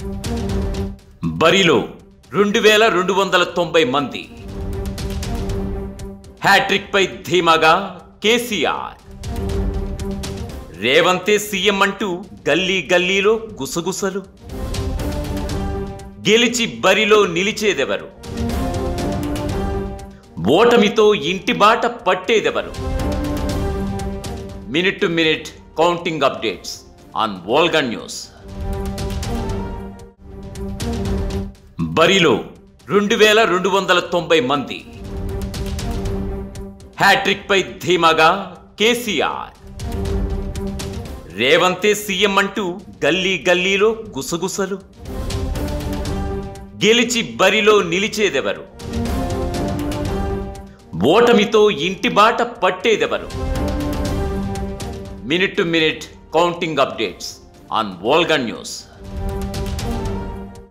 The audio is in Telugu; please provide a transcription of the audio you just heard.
బరిలో రెండు వేల రెండు వందల తొంభై మంది హ్యాట్రిక్ పై ధీమాగా కేసీఆర్ రేవంతే సీఎం అంటూ గల్లీ గల్లీలో గుసగుసలు గెలిచి బరిలో నిలిచేదెవరు ఓటమితో ఇంటి బాట పట్టేదెవరు minute to minute counting updates on Volga news బరిలో రెండు వేల రెండు వందల తొంభై మంది హ్యాట్రిక్ పై ధీమాగా కేసీఆర్ రేవంతే సీఎం అంటూ గల్లీ గల్లీలో గుసగుసలు గెలిచి బరిలో నిలిచేదెవరు ఓటమితో ఇంటి బాట పట్టేదెవరు minute to minute counting updates on Volga news